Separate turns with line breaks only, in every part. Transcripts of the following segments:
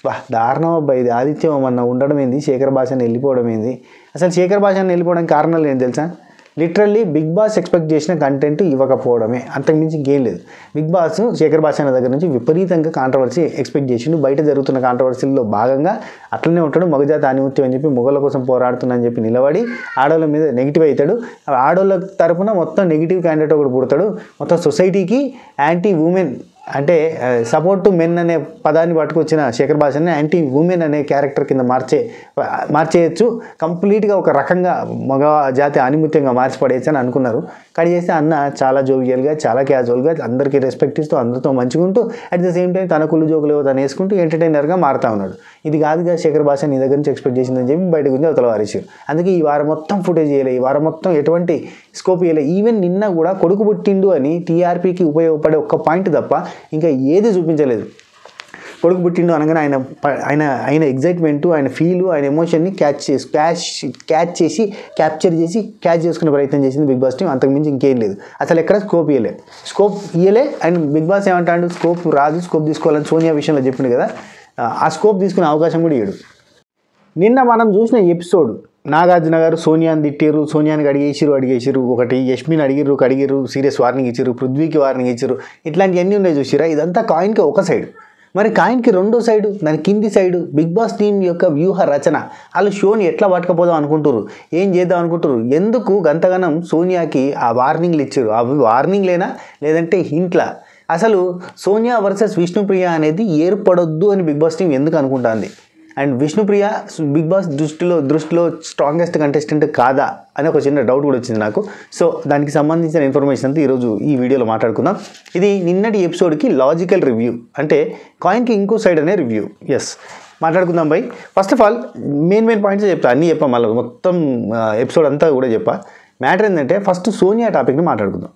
బా దారుణం అబ్బాయి ఇది ఆదిత్యం అన్న ఉండడం ఏంది శేఖర్ భాషని వెళ్ళిపోవడం ఏంది అసలు శేఖర్ భాషని వెళ్ళిపోవడానికి కారణాలు ఏంటి తెలుసా లిటరల్లీ బిగ్ బాస్ ఎక్స్పెక్ట్ చేసిన కంటెంట్ ఇవ్వకపోవడమే అంతకుమించి ఇంకేం లేదు బిగ్ బాస్ శేఖర్ భాష అన్న దగ్గర నుంచి విపరీతంగా కాంట్రవర్సీ ఎక్స్పెక్ట్ చేసిండు బయట జరుగుతున్న కాంట్రవర్సీల్లో భాగంగా అట్లనే ఉంటాడు మగజాతి ఆనిముత్యం అని చెప్పి మొగల కోసం పోరాడుతున్నా అని చెప్పి నిలబడి ఆడవాళ్ళ మీద నెగిటివ్ అవుతాడు ఆడవాళ్ళ తరపున మొత్తం నెగిటివ్ క్యాండిడేట్ ఒకటి పుడతాడు మొత్తం సొసైటీకి యాంటీ ఉమెన్ అంటే సపోర్ట్ టు మెన్ అనే పదాన్ని పట్టుకొచ్చిన శేఖర్ భాషని యాంటీ ఉమెన్ అనే క్యారెక్టర్ కింద మార్చే మార్చేయచ్చు కంప్లీట్గా ఒక రకంగా మగ జాతి ఆనిముత్యంగా మార్చి పడేయచ్చు అని అనుకున్నారు కానీ చేస్తే అన్న చాలా జోవియల్గా చాలా క్యాజువల్గా అందరికీ రెస్పెక్ట్ ఇస్తూ అందరితో మంచుకుంటూ అట్ ద సేమ్ టైం తన కుళ్ళు జోకులు తను వేసుకుంటూ ఎంటర్టైనర్గా మారుతా ఉన్నాడు ఇది కాదుగా శేఖర్ భాష నీ దగ్గర నుంచి ఎక్స్పెక్ట్ చేసిందని చెప్పి బయట గురించి అవతల వారేసారు అందుకే ఈ వారం మొత్తం ఫుటేజ్ చేయలే ఈ వారం మొత్తం ఎటువంటి స్కోప్ ఇవ్వలే ఈవెన్ నిన్న కూడా కొడుకు పుట్టిండు అని టీఆర్పీకి ఉపయోగపడే ఒక్క పాయింట్ తప్ప ఇంకా ఏది చూపించలేదు కొడుకు పుట్టిండు అనగానే ఆయన ప- ఆయన ఆయన ఎగ్జైట్మెంట్ ఆయన ఫీలు ఆయన ఎమోషన్ని క్యాచ్ చేసి క్యాచ్ క్యాచ్ చేసి క్యాప్చర్ చేసి క్యాచ్ చేసుకునే ప్రయత్నం చేసింది బిగ్ బాస్ టీం అంతకుమించి ఇంకేం లేదు అసలు ఎక్కడ స్కోప్ ఇవ్వలే స్కోప్ ఇవ్వలే అండ్ బిగ్ బాస్ ఏమంటాడు స్కోప్ రాదు స్కోప్ తీసుకోవాలని సోనియా విషయంలో చెప్పిండు కదా ఆ స్కోప్ తీసుకునే అవకాశం కూడా ఇయ్యడు నిన్న మనం చూసిన ఎపిసోడ్ నాగార్జున గారు సోనియాని తిట్టారు సోనియానికి అడిగేసిరు అడిగేసిరు ఒకటి యష్మిని అడిగిర్రు కడిగిర్రు సీరియస్ వార్నింగ్ ఇచ్చారు పృథ్వీకి వార్నింగ్ ఇచ్చారు ఇట్లాంటివన్నీ ఉన్నాయి చూసిరా ఇదంతా కాయిన్కి ఒక సైడ్ మరి కాయిన్కి రెండో సైడు దాని కింది సైడు బిగ్ బాస్ టీం యొక్క వ్యూహ రచన వాళ్ళు షోని ఎట్లా పట్టుకపోదాం అనుకుంటారు ఏం చేద్దాం అనుకుంటారు ఎందుకు గంతగనం సోనియాకి ఆ వార్నింగ్లు ఇచ్చారు అవి వార్నింగ్లేనా లేదంటే హింట్లా అసలు సోనియా వర్సెస్ విష్ణుప్రియ అనేది ఏర్పడొద్దు అని బిగ్ బాస్ టీం ఎందుకు అనుకుంటుంది అండ్ విష్ణుప్రియ బిగ్ బాస్ దృష్టిలో దృష్టిలో స్ట్రాంగెస్ట్ కంటెస్టెంట్ కాదా అని ఒక చిన్న డౌట్ కూడా వచ్చింది నాకు సో దానికి సంబంధించిన ఇన్ఫర్మేషన్ అంతా ఈరోజు ఈ వీడియోలో మాట్లాడుకుందాం ఇది నిన్నటి ఎపిసోడ్కి లాజికల్ రివ్యూ అంటే కాయిన్కి ఇంకో సైడ్ అనే రివ్యూ ఎస్ మాట్లాడుకుందాం by first of all main main points చెప్తా అన్నీ చెప్పా మళ్ళీ మొత్తం ఎపిసోడ్ అంతా కూడా చెప్పా మ్యాటర్ ఏంటంటే ఫస్ట్ సోనియా టాపిక్ని మాట్లాడుకుందాం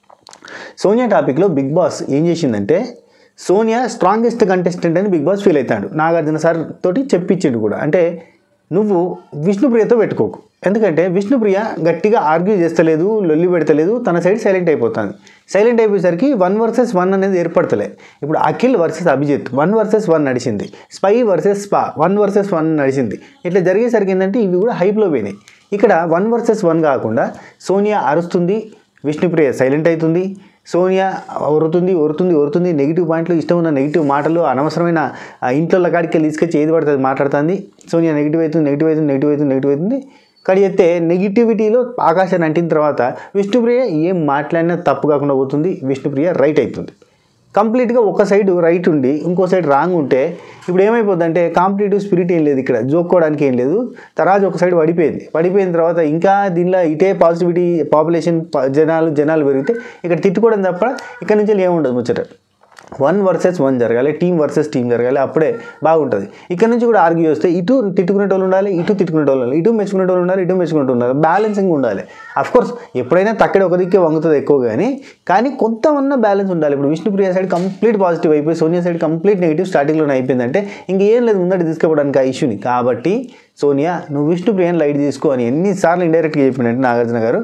సోనియా టాపిక్లో బిగ్ బాస్ ఏం చేసిందంటే సోనియా స్ట్రాంగెస్ట్ కంటెస్టెంట్ అని బిగ్ బాస్ ఫీల్ అవుతాడు నాగార్జున సార్ తోటి చెప్పించిండు కూడా అంటే నువ్వు విష్ణుప్రియతో పెట్టుకోకు ఎందుకంటే విష్ణుప్రియ గట్టిగా ఆర్గ్యూ చేస్తలేదు లొల్లి పెడతలేదు తన సైడ్ సైలెంట్ అయిపోతుంది సైలెంట్ అయిపోయేసరికి వన్ వర్సెస్ వన్ అనేది ఏర్పడతలే ఇప్పుడు Akhil versus Abhijeet one versus one నడిచింది spy versus spa one versus one నడిచింది ఇట్లా జరిగేసరికి ఏంటంటే ఇవి కూడా హైప్లో పోయినాయి ఇక్కడ వన్ వర్సెస్ వన్ కాకుండా సోనియా అరుస్తుంది విష్ణుప్రియ సైలెంట్ అవుతుంది సోనియా ఒరుతుంది ఒరుతుంది ఒరుతుంది నెగిటివ్ పాయింట్లు ఇష్టం ఉన్న నెగిటివ్ మాటలు అనవసరమైన ఆ, ఇంట్లో కాడికి వెళ్ళి తీసుకొచ్చి ఏది పడుతుంది మాట్లాడుతుంది సోనియా నెగిటివ్ అవుతుంది నెగిటివ్ అవుతుంది నెగిటివ్ అవుతుంది నెగిటివ్ అవుతుంది కడి అయితే నెగిటివిటీలో ఆకాశాన్ని అంటిన తర్వాత విష్ణుప్రియ ఏం మాట్లాడినా తప్పు కాకుండా పోతుంది విష్ణుప్రియ రైట్ అవుతుంది కంప్లీట్గా ఒక సైడ్ రైట్ ఉండి ఇంకో సైడ్ రాంగ్ ఉంటే ఇప్పుడు ఏమైపోద్ది అంటే కాంపిటేటివ్ స్పిరిట్ ఏం లేదు ఇక్కడ జోక్కోవడానికి ఏం లేదు తర్వాత ఒక సైడ్ పడిపోయింది పడిపోయిన తర్వాత ఇంకా దీనిలో ఇటే పాజిటివిటీ పాపులేషన్ జనాలు జనాలు పెరిగితే ఇక్కడ తిట్టుకోవడం తప్ప ఇక్కడ నుంచి ఏముండదు ముచ్చట వన్ వర్సెస్ వన్ జరగాలి టీం వర్సెస్ టీం జరగాలి అప్పుడే బాగుంటుంది ఇక్కడ నుంచి కూడా ఆర్గ్యూ వస్తే ఇటు తిట్టుకునే వాళ్ళు ఉండాలి ఇటు తిట్టుకునే వాళ్ళు ఉండాలి ఇటు మెచ్చుకునే వాళ్ళు ఉండాలి ఇటు మెచ్చుకునే వాళ్ళు ఉండాలి బ్యాలెన్సింగ్ ఉండాలి అఫ్ కోర్స్ ఎప్పుడైనా తక్కడ ఒక దిక్కే వంగుతుంది ఎక్కువ కానీ కానీ కొంత ఉన్న బ్యాలెన్స్ ఉండాలి ఇప్పుడు విష్ణుప్రియ సైడ్ కంప్లీట్ పాజిటివ్ అయిపోయి సోనియా సైడ్ కంప్లీట్ నెగిటివ్ స్టార్టింగ్లోనే అయిపోయిందంటే ఇంకేం లేదు ముందటి తీసుకుపోవడానికి ఆ ఇష్యూని కాబట్టి సోనియా నువ్వు విష్ణుప్రియని లైట్ తీసుకో అని ఎన్నిసార్లు ఇండైరెక్ట్గా చెప్పినట్టు నాగార్జున గారు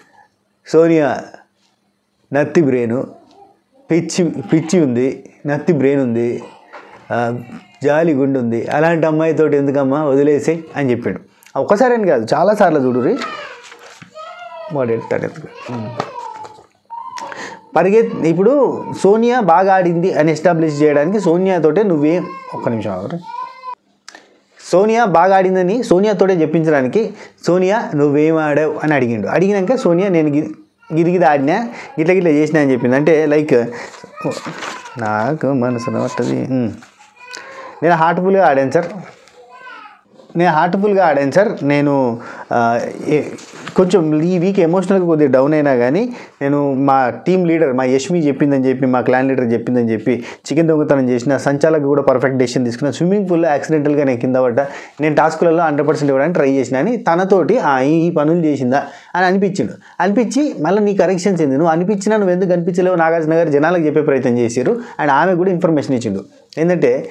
సోనియా నత్తి బ్రెయిన్ పిచ్చి పిచ్చి ఉంది నత్తి బ్రెయిన్ ఉంది ఆ, జాలి గుండు ఉంది అలాంటి అమ్మాయితోటి ఎందుకమ్మా వదిలేసి అని చెప్పాడు ఒక్కసారి అని కాదు చాలాసార్లు చూడురి వాడు ఎడతాడు ఎందుకు పరిగెత్ ఇప్పుడు సోనియా బాగా ఆడింది అని ఎస్టాబ్లిష్ చేయడానికి సోనియాతోటే నువ్వేం ఒక్క నిమిషం ఆగరు సోనియా బాగా ఆడిందని సోనియాతోటే చెప్పించడానికి సోనియా నువ్వేం ఆడావు అని అడిగిండు అడిగినాక సోనియా నేను గి గిరిగిది ఆడినా గిట్ల గిట్ల చేసినా అని చెప్పింది అంటే లైక్ నాకు మనసున పట్టది ఉమ్. నేను హార్ట్ఫుల్గా ఆడాను సార్ నేను హార్ట్ఫుల్గా ఆడాను సార్ నేను ఆ, ఏ- కొంచెం ఈ వీక్ ఎమోషనల్గా కొద్దిగా డౌన్ అయినా కానీ నేను మా టీమ్ లీడర్ మా యష్మి చెప్పిందని చెప్పి మా క్లాన్ లీడర్ చెప్పిందని చెప్పి చికెన్ దొంగతనం చేసిన సంచాలకు కూడా పర్ఫెక్ట్ డెసిషన్ తీసుకున్న స్విమ్మింగ్ పూల్లో యాక్సిడెంటల్గా నేను కింద పడ్డా నేను టాస్కులలో హండ్రెడ్ పర్సెంట్ ఇవ్వడానికి ట్రై చేసిన అని తనతోటి "ఆ, ఈ ఈ పనులు చేసిందా అని అనిపించిండు అనిపించి మళ్ళీ నీ కరెక్షన్స్ ఏంది నువ్వు అనిపించినా నువ్వు ఎందుకు అనిపించలేవు నాగార్జున గారు జనాలకు చెప్పే ప్రయత్నం చేశారు అండ్ ఆమె కూడా ఇన్ఫర్మేషన్ ఇచ్చిండు ఏంటంటే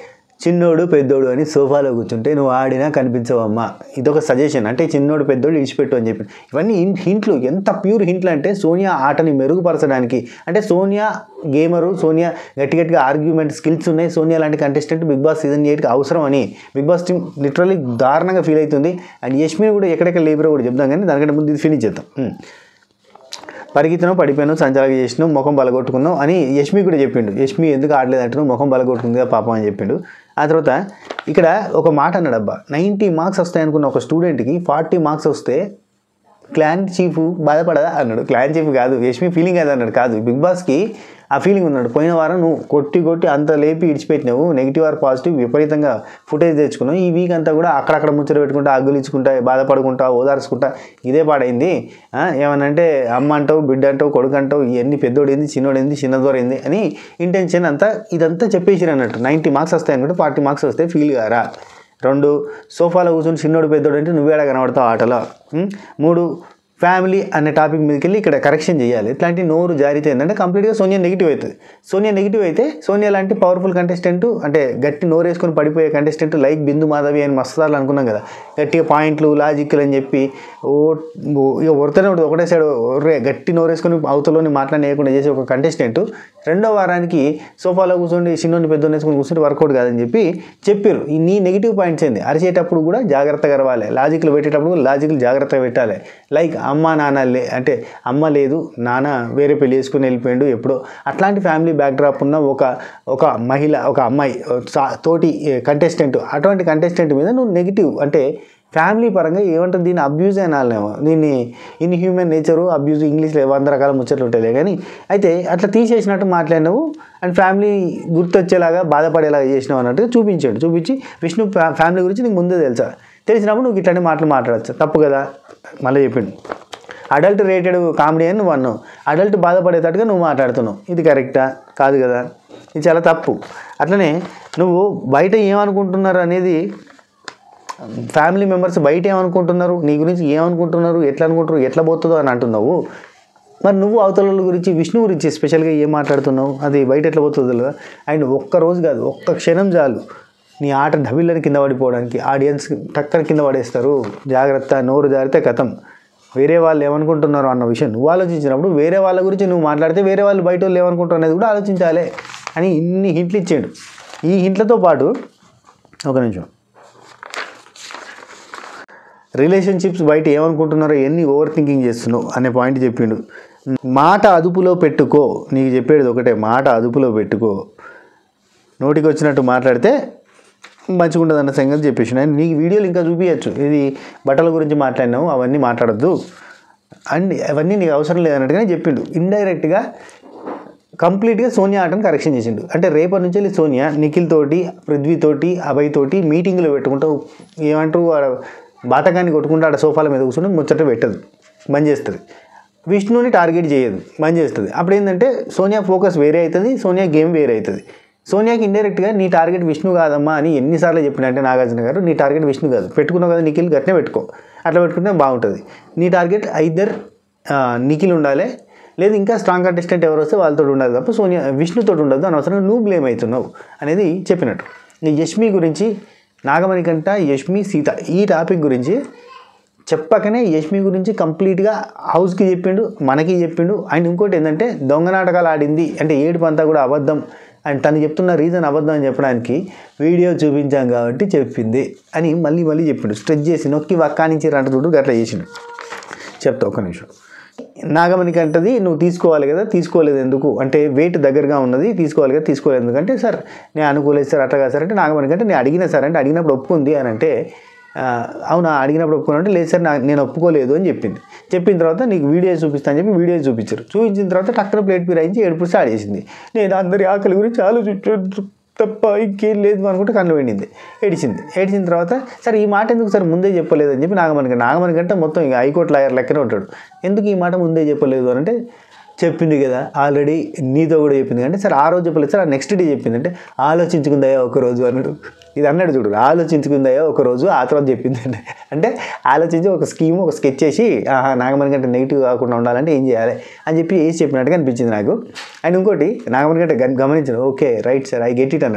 చిన్నోడు పెద్దోడు అని సోఫాలో కూర్చుంటే నువ్వు ఆడినా కనిపించవమ్మా ఇదొక సజెషన్ అంటే చిన్నోడు పెద్దోడు ఇడిచిపెట్టు అని చెప్పి ఇవన్నీ హిం- హింట్లు ఎంత ప్యూర్ హింట్లు అంటే సోనియా ఆటని మెరుగుపరచడానికి అంటే సోనియా గేమరు సోనియా గట్టి గట్టిగా ఆర్గ్యుమెంట్ స్కిల్స్ ఉన్నాయి సోనియా లాంటి కంటెస్టెంట్ బిగ్ బాస్ సీజన్ ఎయిట్కి అవసరం అని బిగ్ బాస్ టీం లిటరల్లీ దారుణంగా ఫీల్ అవుతుంది అండ్ యష్మిని కూడా ఎక్కడెక్కడ లేబరో కూడా చెప్దాం కానీ దానికంటే ముందు ఇది ఫినిష్ చేద్దాం ఉమ్. పరిగెత్తినావు పడిపోయాను సంచాలక చేసినావు ముఖం బలగొట్టుకున్నావు అని యష్మి కూడా చెప్పిండు యష్మి ఎందుకు ఆడలేదు అంటున్నావు ముఖం బలగొట్టుకుంది కదా పాపం అని చెప్పిండు ఆ తర్వాత ఇక్కడ ఒక మాట అన్నాడు అబ్బా నైంటీ మార్క్స్ వస్తాయి అనుకున్న ఒక స్టూడెంట్కి ఫార్టీ మార్క్స్ వస్తే క్లాన్ చీఫ్ బాధపడదా అన్నాడు క్లాన్ చీఫ్ కాదు యష్మి ఫీలింగ్ అది అన్నాడు కాదు బిగ్ బాస్కి ఆ ఫీలింగ్ ఉన్నాడు పోయిన వారం నువ్వు కొట్టి కొట్టి అంత లేపి ఇడిచిపెట్టినావు నెగిటివ్ ఆర్ పాజిటివ్ విపరీతంగా ఫుటేజ్ తెచ్చుకున్నావు ఈ వీక్ అంతా కూడా అక్కడక్కడ ముచ్చట పెట్టుకుంటా అగ్గులించుకుంటా బాధపడుకుంటా ఓదార్చుకుంటా ఇదే పాడైంది ఆ, ఏమనంటే అమ్మ అంటావు బిడ్డ అంటావు కొడుకు అంటావు ఇవన్నీ పెద్దోడేంది చిన్నోడేంది చిన్నదోరైంది అని ఇంటెన్షన్ అంతా ఇదంతా చెప్పేసిరు అన్నట్టు నైంటీ మార్క్స్ వస్తాయి అనుకుంటే ఫార్టీ మార్క్స్ వస్తే ఫీల్ కారా రెండు సోఫాలో కూర్చొని చిన్నోడు పెద్దోడు అంటే నువ్వేడా కనబడతావు ఆటలో ఉం? మూడు ఫ్యామిలీ అనే టాపిక్ మీదకి వెళ్ళి ఇక్కడ కరెక్షన్ చేయాలి ఇట్లాంటి నోరు జారితే ఏంటంటే కంప్లీట్గా సోనియా నెగిటివ్ అవుతుంది సోనియా నెగిటివ్ అయితే సోనియా లాంటి పవర్ఫుల్ కంటెస్టెంట్ అంటే గట్టి నోరు వేసుకొని పడిపోయే కంటెస్టెంట్ లైక్ బిందు మాధవి అని మస్తుదారులు అనుకున్నాం కదా గట్టిగా పాయింట్లు లాజిక్లు అని చెప్పి ఓ ఓ ఇక ఒరుతూనే ఉంటుంది ఒకటే సైడ్ ఒర్రే గట్టి నోరు వేసుకొని అవతలని మాట్లాడేయకుండా చేసే ఒక కంటెస్టెంట్ రెండో వారానికి సోఫాలో కూర్చొని చిన్నోని పెద్దోని వేసుకొని కూర్చుంటే వర్కౌట్ కాదని చెప్పి చెప్పారు ఈ నీ నెగిటివ్ పాయింట్స్ ఏంది అరిచేటప్పుడు కూడా జాగ్రత్తగా అరవాలి లాజిక్లు పెట్టేటప్పుడు లాజిక్లు జాగ్రత్తగా పెట్టాలి లైక్ అమ్మ నాన్న లే అంటే అమ్మ లేదు నాన్న వేరే పెళ్లి చేసుకుని వెళ్ళిపోయాడు ఎప్పుడో అట్లాంటి ఫ్యామిలీ బ్యాక్డ్రాప్ ఉన్న ఒక ఒక మహిళ ఒక అమ్మాయి సా- తోటి కంటెస్టెంట్ అటువంటి కంటెస్టెంట్ మీద నువ్వు నెగిటివ్ అంటే ఫ్యామిలీ పరంగా ఏమంటుంది దీన్ని అబ్యూజ్ అనాలేమో దీన్ని ఇన్ హ్యూమన్ నేచరు అబ్యూజ్ ఇంగ్లీష్లో వంద రకాల ముచ్చట్లు ఉంటాయి కానీ అయితే అట్లా తీసేసినట్టు మాట్లాడినావు అండ్ ఫ్యామిలీ గుర్తొచ్చేలాగా బాధపడేలాగా చేసినావు అన్నట్టుగా చూపించాడు చూపించి విష్ణు ఫ్యా- ఫ్యామిలీ గురించి నీకు ముందే తెలుసా తెలిసినప్పుడు నువ్వు ఇట్లాంటి మాటలు మాట్లాడచ్చు తప్పు కదా మళ్ళీ చెప్పిండు అడల్ట్ రేటెడ్ కామెడీ అని నువ్వు అన్నావు అడల్ట్ బాధపడేటట్టుగా నువ్వు మాట్లాడుతున్నావు ఇది కరెక్టా కాదు కదా ఇది చాలా తప్పు అట్లనే నువ్వు బయట ఏమనుకుంటున్నారు అనేది ఫ్యామిలీ మెంబర్స్ బయట ఏమనుకుంటున్నారు నీ గురించి ఏమనుకుంటున్నారు ఎట్లా అనుకుంటున్నారు ఎట్లా పోతుందో అని అంటున్నావు మరి నువ్వు అవతల వాళ్ళ గురించి విష్ణు గురించి స్పెషల్గా ఏం మాట్లాడుతున్నావు అది బయట ఎట్లా పోతుందో తెలియదా అండ్ ఒక్క రోజు కాదు ఒక్క క్షణం చాలు నీ ఆట డబిల్లని కింద పడిపోవడానికి ఆడియన్స్ టక్కన కింద పడేస్తారు జాగ్రత్త నోరు జారితే కథం వేరే వాళ్ళు ఏమనుకుంటున్నారు అన్న విషయం నువ్వు ఆలోచించినప్పుడు వేరే వాళ్ళ గురించి నువ్వు మాట్లాడితే వేరే వాళ్ళు బయట వాళ్ళు ఏమనుకుంటారు అనేది కూడా ఆలోచించాలి అని ఇన్ని హింట్లు ఇచ్చాడు ఈ హింట్లతో పాటు ఒక నిమిషం రిలేషన్షిప్స్ బయట ఏమనుకుంటున్నారో ఎన్ని ఓవర్ థింకింగ్ చేస్తున్నావు అనే పాయింట్ చెప్పిండు మాట అదుపులో పెట్టుకో నీకు చెప్పేది ఒకటే మాట అదుపులో పెట్టుకో నోటికి వచ్చినట్టు మాట్లాడితే మంచిగా ఉంటుంది అన్న సంగతి చెప్పేసి నేను నీకు వీడియోలు ఇంకా చూపించచ్చు ఇది బట్టల గురించి మాట్లాడినావు అవన్నీ మాట్లాడద్దు అండ్ అవన్నీ నీకు అవసరం లేదన్నట్టుగానే చెప్పిండు ఇండైరెక్ట్గా కంప్లీట్గా సోనియా ఆటను కరెక్షన్ చేసిండు అంటే రేపటి నుంచి వెళ్ళి సోనియా నిఖిల్ తోటి పృథ్వీ తోటి అభయ్ తోటి మీటింగ్లో పెట్టుకుంటూ ఏమంటారు ఆడ బాతకాన్ని కొట్టుకుంటూ ఆడ సోఫాల మీద కూర్చుని ముచ్చట పెట్టదు బంద్ చేస్తుంది విష్ణుని టార్గెట్ చేయదు బంద్ చేస్తుంది అప్పుడు ఏంటంటే సోనియా ఫోకస్ వేరే అవుతుంది సోనియా గేమ్ వేరే అవుతుంది సోనియాకి ఇండైరెక్ట్గా నీ టార్గెట్ విష్ణు కాదమ్మా అని ఎన్నిసార్లు చెప్పినంటే నాగార్జున గారు నీ టార్గెట్ విష్ణు కాదు పెట్టుకున్నావు కదా నిఖిల్ గట్నే పెట్టుకో అట్లా పెట్టుకుంటే బాగుంటుంది నీ టార్గెట్ ఐదర్ నిఖిల్ ఉండాలి లేదు ఇంకా స్ట్రాంగ్ కంటెస్టెంట్ ఎవరు వస్తే వాళ్ళతో ఉండాలి తప్ప సోనియా విష్ణుతో ఉండదు అనవసరంగా నువ్వు బ్లేమ్ అవుతున్నావు అనేది చెప్పినట్టు ఈ యష్మి గురించి నాగమణి కంట యష్మి సీత ఈ టాపిక్ గురించి చెప్పకనే యష్మి గురించి కంప్లీట్గా హౌస్కి చెప్పిండు మనకి చెప్పిండు అండ్ ఇంకోటి ఏంటంటే దొంగ నాటకాలు ఆడింది అంటే ఏడుపు అంతా కూడా అబద్ధం అండ్ తను చెప్తున్న రీజన్ అబద్ధం అని చెప్పడానికి వీడియో చూపించాం కాబట్టి చెప్పింది అని మళ్ళీ మళ్ళీ చెప్పిండు స్ట్రెచ్ చేసి నొక్కి వక్కానించి రంట చూడు అట్లా చేసిండు చెప్తా ఒక్క నిమిషం నాగమణికి అంటది నువ్వు తీసుకోవాలి కదా తీసుకోలేదు ఎందుకు అంటే వెయిట్ దగ్గరగా ఉన్నది తీసుకోవాలి కదా తీసుకోలేదు ఎందుకంటే సార్ నేను అనుకోలేదు సార్ అట్లా కాదు సార్ అంటే నాగమణికి అంటే నేను అడిగిన సార్ అంటే అడిగినప్పుడు ఒప్పుకుంది అని అంటే ఆ, అవునా అడిగినప్పుడు ఒప్పుకున్నా అంటే లేదు సార్ నా నేను ఒప్పుకోలేదు అని చెప్పింది చెప్పిన తర్వాత నీకు వీడియో చూపిస్తా అని చెప్పి వీడియో చూపించారు చూపించిన తర్వాత టక్కన ప్లేట్ పిరాయించి ఏడుపు స్టార్ట్ చేసింది నేను అందరి ఆకలి గురించి ఆలోచించు తప్ప ఇంకేం లేదు అనుకుంటే కన్ను వెళ్ళింది ఏడిచింది ఏడిచిన తర్వాత సరే ఈ మాట ఎందుకు సార్ ముందే చెప్పలేదు అని చెప్పి నాగమణి నాగమణి కంటే మొత్తం ఇక హైకోర్టు లాయర్ లెక్కనే ఉంటాడు ఎందుకు ఈ మాట ముందే చెప్పలేదు అని అంటే చెప్పింది కదా ఆల్రెడీ నీతో కూడా చెప్పింది అంటే సరే ఆ రోజు చెప్పలేదు సార్ నెక్స్ట్ డే చెప్పింది అంటే ఆలోచించుకుందాయా ఒక రోజు అన్నాడు ఇది అన్నాడు చూడు ఆలోచించుకుందాయా ఒక రోజు ఆ తర్వాత చెప్పింది అంటే అంటే ఆలోచించి ఒక స్కీమ్ ఒక స్కెచ్ చేసి ఆహా నాగమణి కంటే నెగిటివ్ కాకుండా ఉండాలంటే ఏం చేయాలి అని చెప్పి వేసి చెప్పినట్టుగా అనిపించింది నాకు అండ్ ఇంకోటి నాగమణి కంటే గమనించాను okay right sir I get it అన్నాడు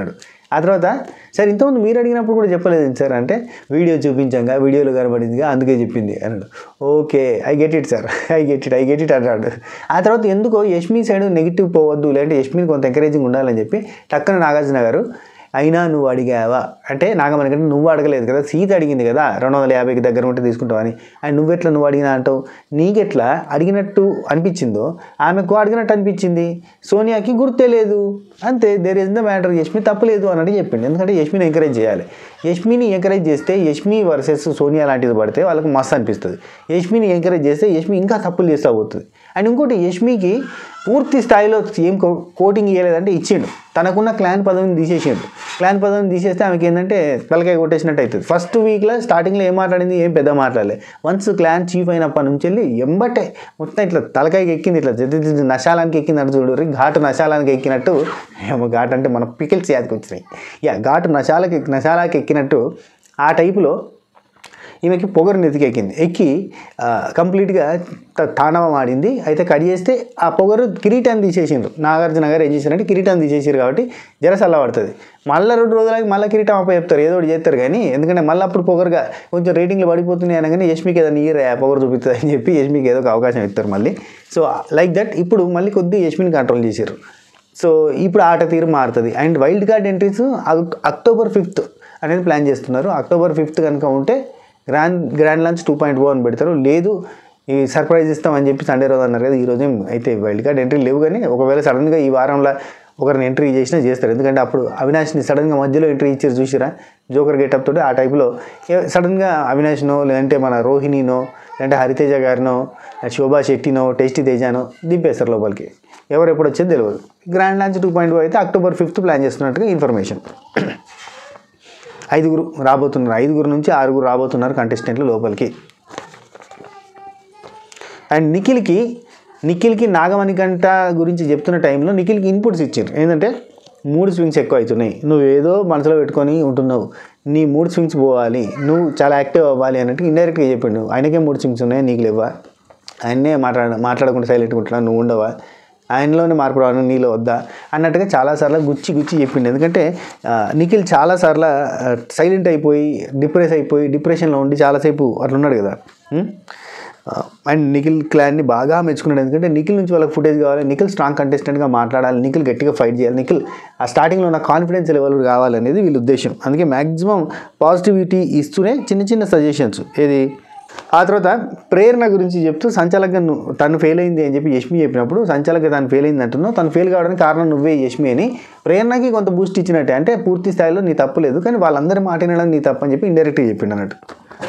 ఆ తర్వాత సార్ ఇంతకుముందు మీరు అడిగినప్పుడు కూడా చెప్పలేదు సార్ అంటే వీడియో చూపించాక వీడియోలో కనబడిందిగా అందుకే చెప్పింది అన్నాడు okay I get it sir I get it I get it అన్నాడు ఆ తర్వాత ఎందుకో యష్మి సైడ్ నెగిటివ్ పోవద్దు లేదంటే యష్మిని కొంత ఎంకరేజింగ్ ఉండాలని చెప్పి టక్కన నాగార్జున గారు అయినా నువ్వు అడిగావా అంటే నాగమణి కంటే నువ్వు అడగలేదు కదా సీత అడిగింది కదా రెండు వందల యాభైకి దగ్గర ఉంటే తీసుకుంటావని అండ్ నువ్వెట్లా నువ్వు అడిగినా అంటావు నీకెట్లా అడిగినట్టు అనిపించిందో ఆమెకు అడిగినట్టు అనిపించింది సోనియాకి గుర్తే లేదు అంతే there is the matter Yashmi తప్పలేదు అన్నట్టు చెప్పింది ఎందుకంటే యష్మిని ఎంకరేజ్ చేయాలి యష్మిని ఎంకరేజ్ చేస్తే యష్మి వర్సెస్ సోనియా లాంటిది పడితే వాళ్ళకి మస్తు అనిపిస్తుంది యష్మిని ఎంకరేజ్ చేస్తే యష్మి ఇంకా తప్పులు చేస్తూ పోతుంది అండ్ ఇంకోటి యష్మికి పూర్తి స్థాయిలో ఏం కో- కోటింగ్ ఇవ్వలేదంటే ఇచ్చిండు తనకున్న క్లాన్ పదవిని తీసేసిండు క్లాన్ పదవిని తీసేస్తే ఆమెకి ఏంటంటే తలకాయ కొట్టేసినట్టు అవుతుంది ఫస్ట్ వీక్లో స్టార్టింగ్లో ఏం మాట్లాడింది ఏం పెద్ద మాట్లాడలే వన్స్ క్లాన్ చీఫ్ అయినప్పటి నుంచి వెళ్ళి ఎంబటే మొత్తం ఇట్లా తలకాయకి ఎక్కింది ఇట్లా జది జది నశాలానికి ఎక్కింది చూడు ఘాటు నశాలానికి ఎక్కినట్టు ఏమో ఘాట్ అంటే మన పికిల్స్ యాదకి వచ్చినాయి యా ఘాటు నశాలకి నశాలాకి ఎక్కినట్టు ఆ టైపులో ఈమెకి పొగరు నెతికి ఎక్కింది ఎక్కి ఆ, కంప్లీట్గా త- తాండవం ఆడింది అయితే కట్ చేస్తే ఆ పొగరు కిరీటాన్ని తీసేసిండ్రు నాగార్జున గారు ఏం చేశారంటే కిరీటాన్ని తీసేసారు కాబట్టి జరసల్లా పడుతుంది మళ్ళీ రెండు రోజులకి మళ్ళీ కిరీటం అప్ప చెప్తారు ఏదో ఒకటి చేస్తారు కానీ ఎందుకంటే మళ్ళీ అప్పుడు పొగరుగా కొంచెం రేటింగ్లు పడిపోతున్నాయి అనగానే యష్మికి ఏదైనా ఇయర్ ఆ పొగరు చూపిస్తుంది అని చెప్పి యష్మికి ఏదో ఒక అవకాశం ఇస్తారు మళ్ళీ సో లైక్ దట్ ఇప్పుడు మళ్ళీ కొద్ది యష్మిని కంట్రోల్ చేశారు సో ఇప్పుడు ఆట తీరు మారుతుంది and wild card entries October fifth అనేది ప్లాన్ చేస్తున్నారు అక్టోబర్ ఫిఫ్త్ కనుక ఉంటే grand grand launch two point O అని పెడతారు లేదు ఈ సర్ప్రైజ్ ఇస్తామని చెప్పి సండే రోజు అన్నారు కదా ఈ రోజు ఏం అయితే వైల్డ్ కార్డ్ ఎంట్రీ లేవు కానీ ఒకవేళ సడన్గా ఈ వారంలో ఒకరిని ఎంట్రీ చేసినా చేస్తారు ఎందుకంటే అప్పుడు అవినాష్ని సడన్గా మధ్యలో ఎంట్రీ ఇచ్చారు చూసిరా జోకర్ గెటప్ తోటి ఆ టైప్లో సడన్గా అవినాష్నో లేదంటే మన రోహిణినో లేదంటే హరితేజ గారినో శోభా శెట్టినో టేస్టీ తేజానో దింపేస్తారు లోపలికి ఎవరు ఎప్పుడు వచ్చేది తెలియదు గ్రాండ్ లాంచ్ టూ పాయింట్ అయితే అక్టోబర్ ఫిఫ్త్ ప్లాన్ చేస్తున్నట్టుగా ఇన్ఫర్మేషన్ ఐదుగురు రాబోతున్నారు ఐదుగురు నుంచి ఆరుగురు రాబోతున్నారు కంటెస్టెంట్లు లోపలికి అండ్ నిఖిల్కి నిఖిల్కి నాగమణికంట గురించి చెప్తున్న టైంలో నిఖిల్కి ఇన్పుట్స్ ఇచ్చారు ఏంటంటే మూడు స్వింగ్స్ ఎక్కువ అవుతున్నాయి నువ్వు ఏదో మనసులో పెట్టుకొని ఉంటున్నావు నీ మూడు స్వింగ్స్ పోవాలి నువ్వు చాలా యాక్టివ్ అవ్వాలి అన్నట్టు ఇండైరెక్ట్గా చెప్పిండు ఆయనకే మూడు స్వింగ్స్ ఉన్నాయి నీకు లేవా ఆయన్నే మాట్లాడ మాట్లాడకుండా సైలెంట్గా ఉంటున్నా నువ్వు ఉండవా ఆయనలోనే మార్పు రావడం నీలో వద్దా అన్నట్టుగా చాలాసార్లు గుచ్చి గుచ్చి చెప్పిండు ఎందుకంటే ఆ, నిఖిల్ చాలాసార్లు సైలెంట్ అయిపోయి డిప్రెస్ అయిపోయి డిప్రెషన్లో ఉండి చాలాసేపు అట్లా ఉన్నాడు కదా ఉం? అండ్ నిఖిల్ క్లాన్ని బాగా మెచ్చుకున్నాడు ఎందుకంటే నిఖిల్ నుంచి వాళ్ళకి ఫుటేజ్ కావాలి నిఖిల్ స్ట్రాంగ్ కంటెస్టెంట్గా మాట్లాడాలి నిఖిల్ గట్టిగా ఫైట్ చేయాలి నిఖిల్ ఆ స్టార్టింగ్లో ఉన్న కాన్ఫిడెన్స్ లెవెల్ కావాలనేది వీళ్ళ ఉద్దేశం అందుకే మ్యాక్సిమం పాజిటివిటీ ఇస్తూనే చిన్న చిన్న సజెషన్స్ ఏది ఆ తర్వాత ప్రేరణ గురించి చెప్తూ సంచాలకంగా నువ్వు తను ఫెయిల్ అయింది అని చెప్పి యష్మి చెప్పినప్పుడు సంచాలక తను ఫెయిల్ అయింది అంటున్నావు తను ఫెయిల్ కావడానికి కారణం నువ్వే యష్మి అని ప్రేరణకి కొంత బూస్ట్ ఇచ్చినట్టే అంటే పూర్తి స్థాయిలో నీ తప్పు లేదు కానీ వాళ్ళందరి మాట వినడం నీ తప్పు అని చెప్పి ఇండైరెక్ట్గా చెప్పిండు అన్నట్టు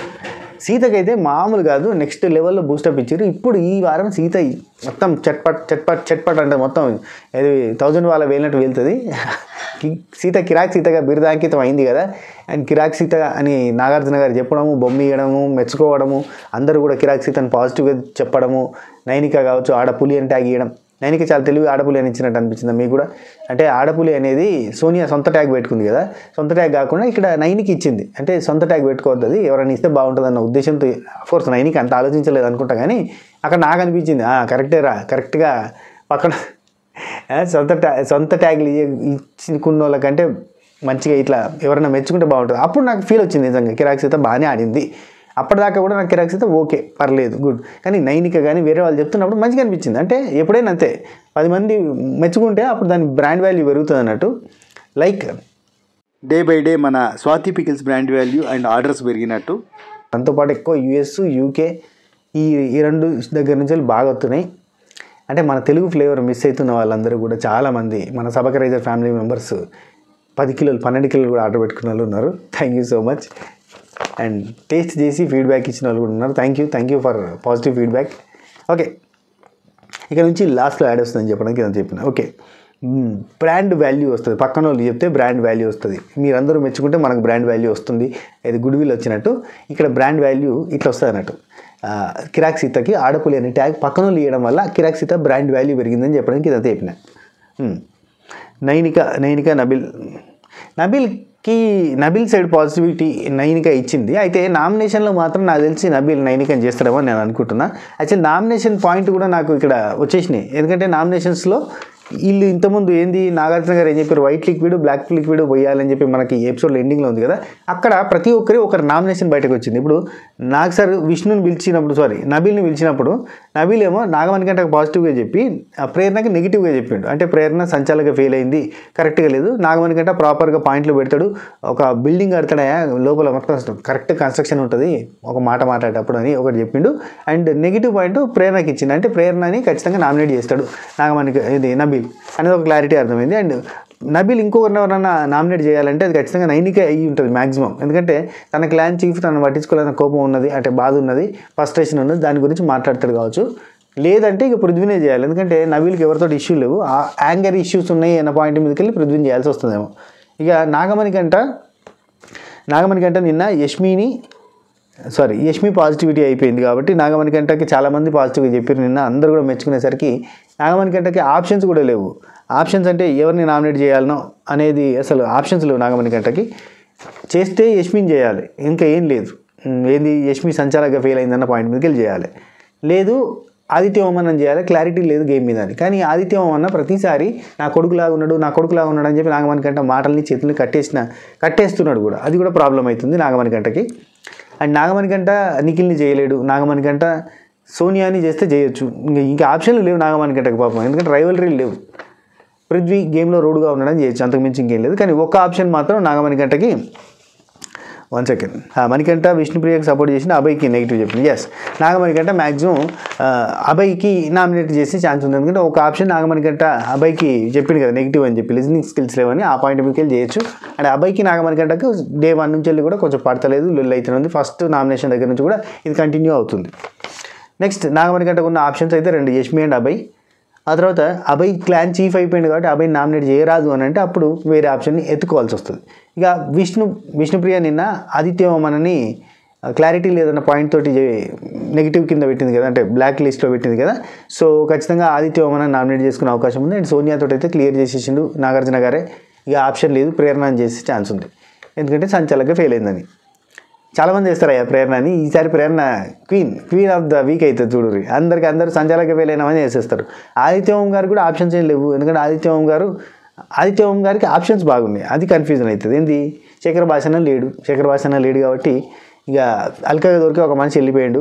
సీతకైతే మామూలు కాదు నెక్స్ట్ లెవెల్లో బూస్టప్ ఇచ్చారు ఇప్పుడు ఈ వారం సీత మొత్తం చట్పట్ చట్పట్ చట్పట్ అంటే మొత్తం అది థౌజండ్ వాళ్ళ వేలినట్టు వెళ్తుంది కి- సీత కిరాక్ సీతగా బిరుదాంకితం అయింది కదా అండ్ కిరాక్ సీత అని నాగార్జున గారు చెప్పడము బొమ్మ ఇవ్వడము మెచ్చుకోవడము అందరూ కూడా కిరాక్ సీతని పాజిటివ్గా చెప్పడము నైనిక కావచ్చు ఆడపులి అని ట్యాగ్ ఇవ్వడం నైనిక చాలా తెలివి ఆడపులి అని ఇచ్చినట్టు అనిపించింది మీకు కూడా అంటే ఆడపులి అనేది సోనియా సొంత ట్యాగ్ పెట్టుకుంది కదా సొంత ట్యాగ్ కాకుండా ఇక్కడ నైనికి ఇచ్చింది అంటే సొంత ట్యాగ్ పెట్టుకోవద్దు అది ఎవరైనా ఇస్తే బాగుంటుంది అన్న ఉద్దేశంతో కోర్స్ నైనికి అంత ఆలోచించలేదు అనుకుంటా కానీ అక్కడ నాకు అనిపించింది "ఆ, కరెక్టే రా కరెక్ట్గా పక్కన ఆ, సొంత ట్యా సొంత ట్యాగ్లు ఇచ్చుకున్న వాళ్ళకంటే మంచిగా ఇట్లా ఎవరైనా మెచ్చుకుంటే బాగుంటుంది అప్పుడు నాకు ఫీల్ వచ్చింది నిజంగా కిరాక్ సీత బాగానే ఆడింది అప్పటిదాకా కూడా నాకు కిరాక్ సీత ఓకే పర్లేదు గుడ్ కానీ నైనిక కానీ వేరే వాళ్ళు చెప్తున్నప్పుడు మంచిగా అనిపించింది అంటే ఎప్పుడైనా అంతే పది మంది మెచ్చుకుంటే అప్పుడు దాని బ్రాండ్ వాల్యూ పెరుగుతుంది అన్నట్టు లైక్ డే బై డే మన Swathi pickles brand value and orders పెరిగినట్టు దాంతోపాటు ఎక్కువ యూఎస్ యూకే ఈ ఈ రెండు దగ్గర నుంచి వెళ్ళి బాగా వస్తున్నాయి అంటే మన తెలుగు ఫ్లేవర్ మిస్ అవుతున్న వాళ్ళందరూ కూడా చాలామంది మన సబకరైజర్ ఫ్యామిలీ మెంబర్స్ పది కిలోలు పన్నెండు కిలోలు కూడా ఆర్డర్ పెట్టుకున్న వాళ్ళు ఉన్నారు thank you so much and taste చేసి ఫీడ్బ్యాక్ ఇచ్చిన వాళ్ళు కూడా ఉన్నారు thank you thank you for positive feedback okay ఇక నుంచి లాస్ట్లో యాడ్ వస్తుందని చెప్పడానికి నేను చెప్పిన ఓకే బ్రాండ్ వాల్యూ వస్తుంది పక్కన వాళ్ళు చెప్తే బ్రాండ్ వాల్యూ వస్తుంది మీరందరూ మెచ్చుకుంటే మనకు బ్రాండ్ వాల్యూ వస్తుంది ఇది గుడ్ విల్ వచ్చినట్టు ఇక్కడ బ్రాండ్ వాల్యూ ఇట్లా వస్తుంది అన్నట్టు ఆ, కిరాక్ సీతకి ఆడపులి అనే ట్యాగ్ పక్కన వాళ్ళు ఇవ్వడం వల్ల కిరాక్ సీత బ్రాండ్ వాల్యూ పెరిగిందని చెప్పడానికి ఇదంతా చెప్పిన ఉమ్. నైనిక నైనిక నబిల్ నబిల్కి నబిల్ సైడ్ పాజిటివిటీ నైనిక ఇచ్చింది అయితే నామినేషన్లో మాత్రం నాకు తెలిసి నబిల్ నైనికని చేస్తాడేమో నేను అనుకుంటున్నా యాక్చువల్ నామినేషన్ పాయింట్ కూడా నాకు ఇక్కడ వచ్చేసినాయి ఎందుకంటే నామినేషన్స్లో వీళ్ళు ఇంతకుముందు ఏంది నాగార్జున గారు ఏం చెప్పారు వైట్ లిక్విడ్ బ్లాక్ లిక్విడ్ పోయాలని చెప్పి మనకి ఎపిసోడ్లో ఎండింగ్లో ఉంది కదా అక్కడ ప్రతి ఒక్కరి ఒకరి నామినేషన్ బయటకు వచ్చింది ఇప్పుడు నాగ్ సార్ విష్ణుని పిలిచినప్పుడు సారీ నబీల్ని పిలిచినప్పుడు నబీల్ ఏమో నాగమణి కంటే పాజిటివ్గా చెప్పి ఆ ప్రేరణకి నెగిటివ్గా చెప్పిండు అంటే ప్రేరణ సంచాలక ఫెయిల్ అయింది కరెక్ట్గా లేదు నాగమణి కంటే ప్రాపర్గా పాయింట్లు పెడతాడు ఒక బిల్డింగ్ కడతాడయా లోపల మొత్తం కరెక్ట్ కన్స్ట్రక్షన్ ఉంటుంది ఒక మాట మాట్లాడేటప్పుడు అని ఒకటి చెప్పిండు అండ్ నెగిటివ్ పాయింట్ ప్రేరణకి ఇచ్చింది అంటే ప్రేరణని ఖచ్చితంగా నామినేట్ చేస్తాడు నాగమణికి ఇది నబీల్ అనేది ఒక క్లారిటీ అర్థమైంది అండ్ నబీల్ ఇంకొకరిని ఎవరన్నా నామినేట్ చేయాలంటే అది ఖచ్చితంగా నైనికే అయ్యి ఉంటుంది మాక్సిమం ఎందుకంటే తన క్లాన్ చీఫ్ తనను పట్టించుకోవాలన్న కోపం ఉన్నది అంటే బాధ ఉన్నది ఫస్ట్రేషన్ ఉన్నది దాని గురించి మాట్లాడతాడు కావచ్చు లేదంటే ఇక పృథ్వీనే చేయాలి ఎందుకంటే నబీల్కి ఎవరితో ఇష్యూ లేవు ఆ యాంగర్ ఇష్యూస్ ఉన్నాయి అన్న పాయింట్ మీదకి వెళ్ళి పృథ్వీని చేయాల్సి వస్తుందేమో ఇక నాగమణి కంట నాగమణి కంట నిన్న యష్మిని సారీ యష్మి పాజిటివిటీ అయిపోయింది కాబట్టి నాగమణి కంటకి చాలామంది పాజిటివ్గా చెప్పారు నిన్న అందరూ కూడా మెచ్చుకునేసరికి నాగమణి కంటకి ఆప్షన్స్ కూడా లేవు ఆప్షన్స్ అంటే ఎవరిని నామినేట్ చేయాలనో అనేది అసలు ఆప్షన్స్ లేవు నాగమణి కంటకి చేస్తే యష్మిని చేయాలి ఇంకా ఏం లేదు ఉమ్, ఏంది యష్మి సంచాలకంగా ఫెయిల్ అయిందన్న పాయింట్ మీదకి వెళ్ళి చేయాలి లేదు ఆదిత్య ఓమన్ అని చేయాలి క్లారిటీ లేదు గేమ్ మీద అని కానీ ఆదిత్య ఓమన్న ప్రతిసారి నా కొడుకులాగా ఉన్నాడు నా కొడుకులాగా ఉన్నాడు అని చెప్పి నాగమణి కంట మాటల్ని చేతుల్ని కట్టేసిన కట్టేస్తున్నాడు కూడా అది కూడా ప్రాబ్లం అవుతుంది నాగమణి కంటకి అండ్ నాగమణి కంట నిఖిల్ని చేయలేడు నాగమణి కంట సోనియాని చేస్తే చేయొచ్చు ఇంకా ఇంకా ఆప్షన్లు లేవు నాగమణి కంటకి పాపం ఎందుకంటే రైవలరీ లేవు పృథ్వీ గేమ్లో రోడ్గా ఉండడం చేయొచ్చు అంతకుమించి ఇంకేం లేదు కానీ ఒక్క ఆప్షన్ మాత్రం నాగమణి గంటకి వన్ సెకండ్ మణికంట విష్ణుప్రియకి సపోర్ట్ చేసిన అభయ్కి నెగిటివ్ చెప్పింది ఎస్ నాగమణికంట మ్యాక్సిమం అభయ్కి నామినేట్ చేసే ఛాన్స్ ఉంది ఎందుకంటే ఒక ఆప్షన్ నాగమణికంట అభయ్కి చెప్పింది కదా నెగిటివ్ అని చెప్పి లిజనింగ్ స్కిల్స్ లేవని ఆ పాయింట్ మీదకి వెళ్ళి చేయొచ్చు అండ్ అభయ్కి నాగమణికంటకు డే వన్ నుంచి వెళ్ళి కూడా కొంచెం పడతలేదు లొల్లి అవుతుంది ఫస్ట్ నామినేషన్ దగ్గర నుంచి కూడా ఇది కంటిన్యూ అవుతుంది నెక్స్ట్ నాగమణికంటకు ఉన్న ఆప్షన్స్ అయితే రెండు యష్మి అండ్ అభయ్ ఆ తర్వాత అభయ్ క్లాన్ చీఫ్ అయిపోయింది కాబట్టి అభయ్ నామినేట్ చేయరాదు అని అంటే అప్పుడు వేరే ఆప్షన్ని ఎత్తుకోవాల్సి వస్తుంది ఇక విష్ణు విష్ణుప్రియ నిన్న ఆదిత్యమనని క్లారిటీ లేదన్న పాయింట్ తోటి నెగిటివ్ కింద పెట్టింది కదా అంటే బ్లాక్ లిస్ట్లో పెట్టింది కదా సో ఖచ్చితంగా ఆదిత్యమన నామినేట్ చేసుకునే అవకాశం ఉంది అండ్ సోనియా తోటి అయితే క్లియర్ చేసేసిండు నాగార్జున గారే ఇక ఆప్షన్ లేదు ప్రేరణ అని చేసే ఛాన్స్ ఉంది ఎందుకంటే సంచాలక ఫెయిల్ అయిందని చాలామంది చేస్తారు అయ్యా ప్రేరణని ఈసారి Prerana queen queen of the week అవుతుంది చూడుర్రి అందరికి అందరూ సంచాలక వేలైనామని చేసేస్తారు ఆదిత్య ఓం గారు కూడా ఆప్షన్స్ ఏం లేవు ఎందుకంటే ఆదిత్య ఓం గారు ఆదిత్య ఓం గారికి ఆప్షన్స్ బాగున్నాయి అది కన్ఫ్యూజన్ అవుతుంది ఏంది శేఖర్ భాషన లేడు శేఖర్ భాషన లేడు కాబట్టి ఇక అల్కగా దొరికి ఒక మనిషి వెళ్ళిపోయాడు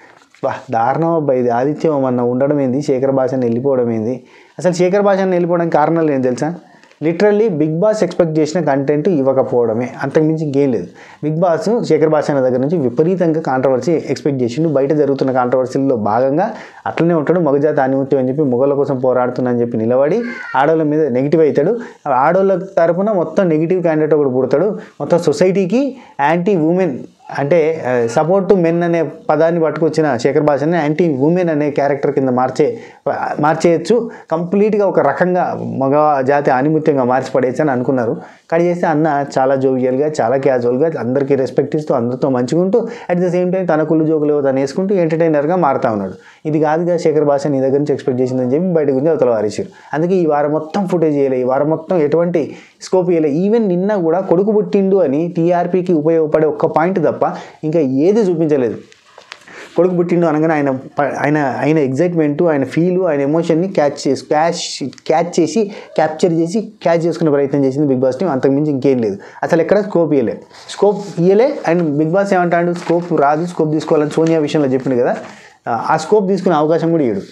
బా దారుణం అబ్బా ఇది ఆదిత్యం అన్న ఉండడం ఏంది శేఖర్ భాషని వెళ్ళిపోవడం ఏంది అసలు శేఖర్ భాషని వెళ్ళిపోవడానికి కారణాలు ఏం తెలుసా లిటరల్లీ బిగ్ బాస్ ఎక్స్పెక్ట్ చేసిన కంటెంట్ ఇవ్వకపోవడమే అంతకుమించి ఇంకేం లేదు బిగ్ బాస్ శేఖర్ భాష అనే దగ్గర నుంచి విపరీతంగా కాంట్రవర్సీ ఎక్స్పెక్ట్ చేసిండు బయట జరుగుతున్న కాంట్రవర్సీల్లో భాగంగా అట్లనే ఉంటాడు మగజాతి ఆనిముత్యం అని చెప్పి మొగల కోసం పోరాడుతున్నా అని చెప్పి నిలబడి ఆడవాళ్ళ మీద నెగిటివ్ అవుతాడు ఆడవాళ్ళ తరపున మొత్తం నెగిటివ్ క్యాండిడేట్ ఒకటి పుడతాడు మొత్తం సొసైటీకి యాంటీ ఉమెన్ అంటే సపోర్ట్ టు మెన్ అనే పదాన్ని పట్టుకొచ్చిన శేఖర్ భాషని యాంటీ ఉమెన్ అనే క్యారెక్టర్ కింద మార్చే మార్చేయచ్చు కంప్లీట్గా ఒక రకంగా మగ జాతి ఆనిముత్యంగా మార్చి పడేయచ్చు అని అనుకున్నారు కానీ చేస్తే అన్న చాలా జోవియల్గా చాలా క్యాజువల్గా అందరికీ రెస్పెక్ట్ ఇస్తూ అందరితో మంచిగా ఉంటూ అట్ ద సేమ్ టైం తన కుళ్ళు జోకులు తను వేసుకుంటూ ఎంటర్టైనర్గా మారుతా ఉన్నాడు ఇది కాదుగా శేఖర్ భాష నీ దగ్గర నుంచి ఎక్స్పెక్ట్ చేసిందని చెప్పి బయట గురించి అవతల వారేసారు అందుకే ఈ వారం మొత్తం ఫుటేజ్ చేయలే ఈ వారం మొత్తం ఎటువంటి స్కోప్ ఇవ్వలే ఈవెన్ నిన్న కూడా కొడుకు పుట్టిండు అని టీఆర్పీకి ఉపయోగపడే ఒక్క పాయింట్ తప్ప ఇంకా ఏది చూపించలేదు కొడుకు పుట్టిండు అనగానే ఆయన ప- ఆయన ఆయన ఎగ్జైట్మెంట్ ఆయన ఫీలు ఆయన ఎమోషన్ని క్యాచ్ చేసి క్యాచ్ క్యాచ్ చేసి క్యాప్చర్ చేసి క్యాచ్ చేసుకునే ప్రయత్నం చేసింది బిగ్ బాస్ టీం అంతకుమించి ఇంకేం లేదు అసలు ఎక్కడ స్కోప్ ఇవ్వలే స్కోప్ ఇవ్వలే అండ్ బిగ్ బాస్ ఏమంటాడు స్కోప్ రాదు స్కోప్ తీసుకోవాలని సోనియా విషయంలో చెప్పిండు కదా ఆ స్కోప్ తీసుకునే అవకాశం కూడా ఇవ్వడు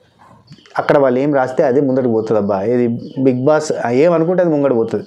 అక్కడ వాళ్ళు ఏం రాస్తే అదే ముందరికి పోతుంది అబ్బా ఇది బిగ్ బాస్ ఏమనుకుంటే అది ముంగడు పోతుంది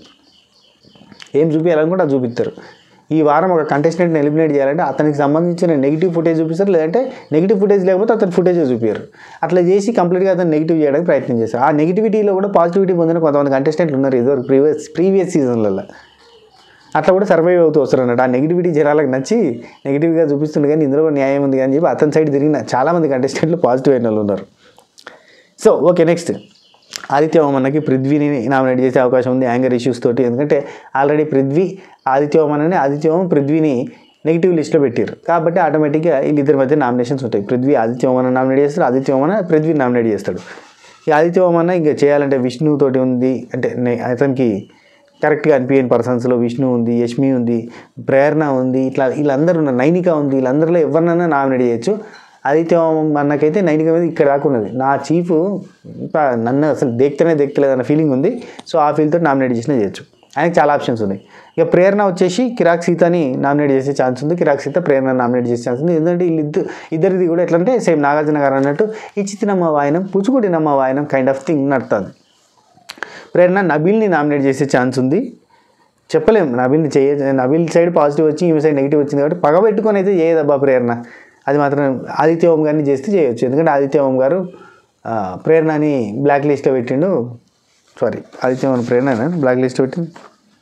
ఏం చూపించాలనుకుంటే అది చూపిస్తారు ఈ వారం ఒక కంటెస్టెంట్ని ఎలిమినేట్ చేయాలంటే అతనికి సంబంధించిన నెగిటివ్ ఫుటేజ్ చూపిస్తారు లేదంటే నెగిటివ్ ఫుటేజ్ లేకపోతే అతని ఫుటేజ్ చూపించారు అట్లా చేసి కంప్లీట్గా అతను నెగిటివ్ చేయడానికి ప్రయత్నం చేస్తారు ఆ నెగిటివిటీలో కూడా పాజిటివిటీ పొందిన కొంతమంది కంటెస్టెంట్లు ఉన్నారు ఇదివరకు ప్రీవియస్ ప్రీవియస్ సీజన్లలో అట్లా కూడా సర్వైవ్ అవుతూ వస్తారు అన్నట్టు ఆ నెగిటివిటీ జనాలకు నచ్చి నెగిటివ్గా చూపిస్తుంది కానీ ఇందులో కూడా న్యాయం ఉంది కానీ చెప్పి అతని సైడ్ తిరిగిన చాలామంది కంటెస్టెంట్లు పాజిటివ్ అయిన వాళ్ళు ఉన్నారు సో ఓకే నెక్స్ట్ ఆదిత్య ఓమన్నకి పృథ్వీని నామినేట్ చేసే అవకాశం ఉంది యాంగర్ ఇష్యూస్ తోటి ఎందుకంటే ఆల్రెడీ పృథ్వీ ఆదిత్య ఓమన్ ఆదిత్య ఓమన్ పృథ్వీని నెగిటివ్ లిస్ట్లో పెట్టారు కాబట్టి ఆటోమేటిక్గా వీళ్ళిద్దరి మధ్య నామినేషన్స్ ఉంటాయి పృథ్వీ ఆదిత్య ఓమన్ నామినేట్ చేస్తారు ఆదిత్య ఓమన్ పృథ్వీ నామినేట్ చేస్తాడు ఈ ఆదిత్య ఓమన్న ఇంకా చేయాలంటే విష్ణు తోటి ఉంది అంటే నే- అతనికి కరెక్ట్గా అనిపించని పర్సన్స్లో విష్ణు ఉంది యష్మి ఉంది ప్రేరణ ఉంది ఇట్లా వీళ్ళందరూ ఉన్నారు నైనిక ఉంది వీళ్ళందరిలో ఎవరినైనా నామినేట్ చేయొచ్చు ఆదిత్య అన్నకైతే నైనిక మీద ఇక్కడ దాకా ఉన్నది నా చీఫ్ ఇంకా నన్ను అసలు దేక్తేనే దేక్తలేదు అన్న ఫీలింగ్ ఉంది సో ఆ ఫీల్తో నామినేట్ చేసినా చేయొచ్చు ఆయనకి చాలా ఆప్షన్స్ ఉన్నాయి ఇక ప్రేరణ వచ్చేసి కిరాక్ సీతని నామినేట్ చేసే ఛాన్స్ ఉంది కిరాక్ సీత ప్రేరణ నామినేట్ చేసే ఛాన్స్ ఉంది ఎందుకంటే వీళ్ళిద్దరు ఇద్దరిది కూడా ఎట్లా అంటే సేమ్ నాగార్జున గారు అన్నట్టు ఇచ్చితినమ్మ వాయనం పుచ్చుకుడినమ్మ వాయనం కైండ్ ఆఫ్ థింగ్ నడుతుంది ప్రేరణ నబీల్ని నామినేట్ చేసే ఛాన్స్ ఉంది చెప్పలేం నబీల్ని చేయ నబీల్ సైడ్ పాజిటివ్ వచ్చి ఈమె సైడ్ నెగిటివ్ వచ్చింది కాబట్టి పగ పెట్టుకొని అయితే చేయదబ్బా ప్రేరణ అది మాత్రం ఆదిత్య ఓం గారిని చేస్తే చేయొచ్చు ఎందుకంటే ఆదిత్య ఓం గారు ఆ, ప్రేరణని బ్లాక్ లిస్ట్లో పెట్టిండు sorry Aditya Om Prerana black list పెట్టింది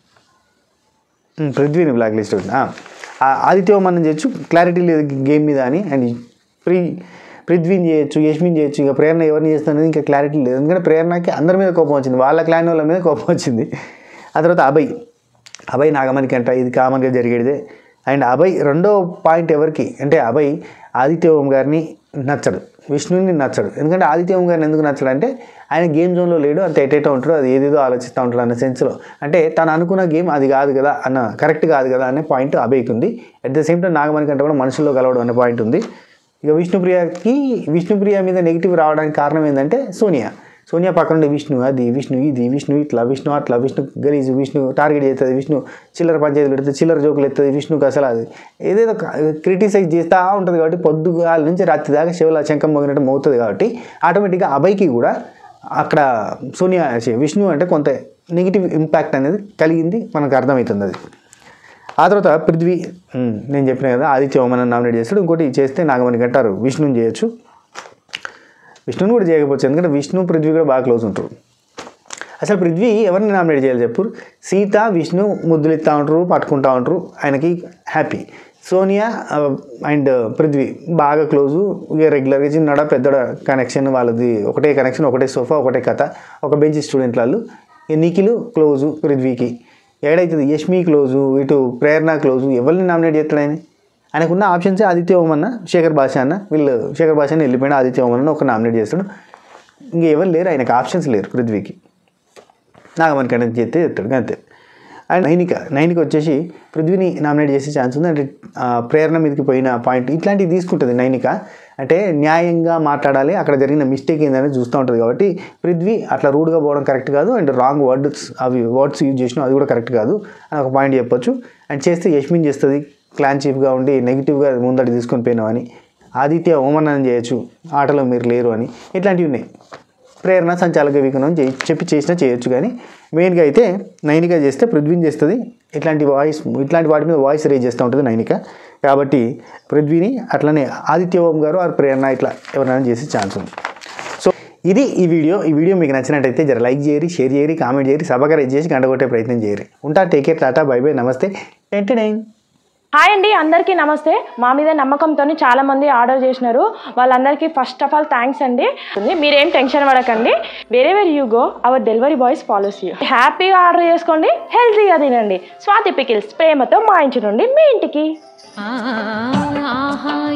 ఉమ్, పృథ్వీని బ్లాక్ లిస్ట్ పెట్టింది ఆ, ఆ ఆదిత్య ఓం మనం చేయొచ్చు క్లారిటీ లేదు గేమ్ మీద అని అండ్ ప్రీ పృథ్వీని చేయొచ్చు యష్మిని చేయొచ్చు ఇక ప్రేరణ ఎవరిని చేస్తున్నది ఇంకా క్లారిటీ లేదు ఎందుకంటే ప్రేరణకి అందరి మీద కోపం వచ్చింది వాళ్ళ క్లాన్ వాళ్ళ మీద కోపం వచ్చింది ఆ తర్వాత అభయ్ అభయ్ నాగమణికి అంట ఇది కామన్గా జరిగేదే అండ్ అభయ్ రెండో పాయింట్ ఎవరికి అంటే అభయ్ ఆదిత్య ఓం గారిని నచ్చడు విష్ణుని నచ్చడు ఎందుకంటే ఆదిత్య ఓం గారిని ఎందుకు నచ్చడు అంటే ఆయన గేమ్ జోన్లో లేడు అంత ఎటేటో ఉంటాడు అది ఏదేదో ఆలోచిస్తూ ఉంటాడు అన్న సెన్స్లో అంటే తను అనుకున్న గేమ్ అది కాదు కదా అన్న కరెక్ట్ కాదు కదా అనే పాయింట్ అభయ్కి ఉంది at the same time Nagamani కంటే కూడా మనుషుల్లో కలవడం అనే పాయింట్ ఉంది ఇక విష్ణుప్రియకి విష్ణుప్రియ మీద నెగిటివ్ రావడానికి కారణం ఏంటంటే సోనియా సోనియా పక్కన ఉండే విష్ణు అది విష్ణు ఇది విష్ణు ఇట్లా విష్ణు అట్లా విష్ణు గలీజు విష్ణు టార్గెట్ చేస్తుంది విష్ణు చిల్లర పంచాయతీ పెడుతుంది చిల్లర జోకులు ఎత్తుంది విష్ణుకి అసలు అది ఏదేదో క్రిటిసైజ్ చేస్తూ ఉంటుంది కాబట్టి పొద్దుగాల నుంచి రాత్రి దాకా శివల శంఖం మోగినట్టు మోగుతుంది కాబట్టి ఆటోమేటిక్గా అభయ్కి కూడా అక్కడ సోనియా ఛీ, విష్ణు అంటే కొంత నెగిటివ్ ఇంపాక్ట్ అనేది కలిగింది మనకు అర్థమవుతుంది అది ఆ తర్వాత పృథ్వీ ఉమ్, నేను చెప్పిన కదా ఆదిత్య ఓమన్ నామినేట్ చేస్తాడు ఇంకోటి చేస్తే నాగమణి గంటారు విష్ణుని చేయొచ్చు విష్ణుని కూడా చేయకపోవచ్చు ఎందుకంటే విష్ణు పృథ్వీ కూడా బాగా క్లోజ్ ఉంటారు అసలు పృథ్వీ ఎవరిని నామినేట్ చేయాలి చెప్పు సీత విష్ణు ముద్దులు ఇస్తూ ఉంటారు పట్టుకుంటూ ఉంటారు ఆయనకి హ్యాపీ సోనియా అండ్ పృథ్వీ బాగా క్లోజు ఇక రెగ్యులర్గా చిన్నడ పెద్దడ కనెక్షన్ వాళ్ళది ఒకటే కనెక్షన్ ఒకటే సోఫా ఒకటే కథ ఒక బెంచ్ స్టూడెంట్ వాళ్ళు ఇక నిఖిల్ క్లోజు పృథ్వీకి ఏడైతుంది యష్మి క్లోజు ఇటు ప్రేరణ క్లోజు ఎవరిని నామినేట్ చేస్తాడు ఆయన ఆయనకున్న ఆప్షన్స్ ఆదిత్య ఓమన్న శేఖర్ భాష అన్న వీళ్ళు శేఖర్ భాష అని వెళ్ళిపోయిన ఆదిత్య ఓమన్న ఒక నామినేట్ చేస్తాడు ఇంక ఎవరు లేరు ఆయనకు ఆప్షన్స్ లేరు పృథ్వీకి నాగమణి కంటే చేస్తే చెప్తాడు అంతే అండ్ నైనిక నైనిక వచ్చేసి పృథ్వీని నామినేట్ చేసే ఛాన్స్ ఉంది అంటే ఆ, ప్రేరణ మీదకి పోయిన పాయింట్ ఇట్లాంటివి తీసుకుంటుంది నైనిక అంటే న్యాయంగా మాట్లాడాలి అక్కడ జరిగిన మిస్టేక్ ఏందని చూస్తూ ఉంటుంది కాబట్టి పృథ్వీ అట్లా రూడ్గా పోవడం కరెక్ట్ కాదు అండ్ రాంగ్ వర్డ్స్ అవి వర్డ్స్ యూజ్ చేసినా అది కూడా కరెక్ట్ కాదు అని ఒక పాయింట్ చెప్పొచ్చు అండ్ చేస్తే యష్మిన్ చేస్తుంది క్లాన్ చీఫ్గా ఉండి నెగిటివ్గా ముందడి తీసుకొని పోయినామని ఆదిత్య ఓమన్ చేయొచ్చు ఆటలో మీరు లేరు అని ఇట్లాంటివి ఉన్నాయి ప్రేరణ సంచాలక వికనం చేయి చెప్పి చేసినా చేయొచ్చు కానీ మెయిన్గా అయితే నైనిక చేస్తే పృథ్వీని చేస్తుంది ఇట్లాంటి వాయిస్ ఇట్లాంటి వాటి మీద వాయిస్ రేజ్ చేస్తూ ఉంటుంది నైనిక కాబట్టి పృథ్వీని అట్లనే ఆదిత్య ఓం గారు ఆర్ ప్రేరణ ఇట్లా ఎవరైనా చేసే ఛాన్స్ ఉంది సో ఇది ఈ వీడియో ఈ వీడియో మీకు నచ్చినట్టయితే జర లైక్ చేయరి షేర్ చేయరి కామెంట్ చేయరి సభకరేజ్ చేసి గంట కొట్టే ప్రయత్నం చేయరి ఉంటా take care tata bye bye నమస్తే ఎంటర్టైన్
హాయ్ అండి అందరికీ నమస్తే మా మీద నమ్మకంతో చాలా మంది ఆర్డర్ చేసినారు వాళ్ళందరికీ ఫస్ట్ ఆఫ్ ఆల్ థ్యాంక్స్ అండి మీరేం టెన్షన్ పడకండి వేరే వేరే you go our delivery boys follows you హ్యాపీగా ఆర్డర్ చేసుకోండి హెల్తీగా తినండి స్వాతి పికిల్స్ ప్రేమతో మా ఇంటి నుండి మీ ఇంటికి
ఆహా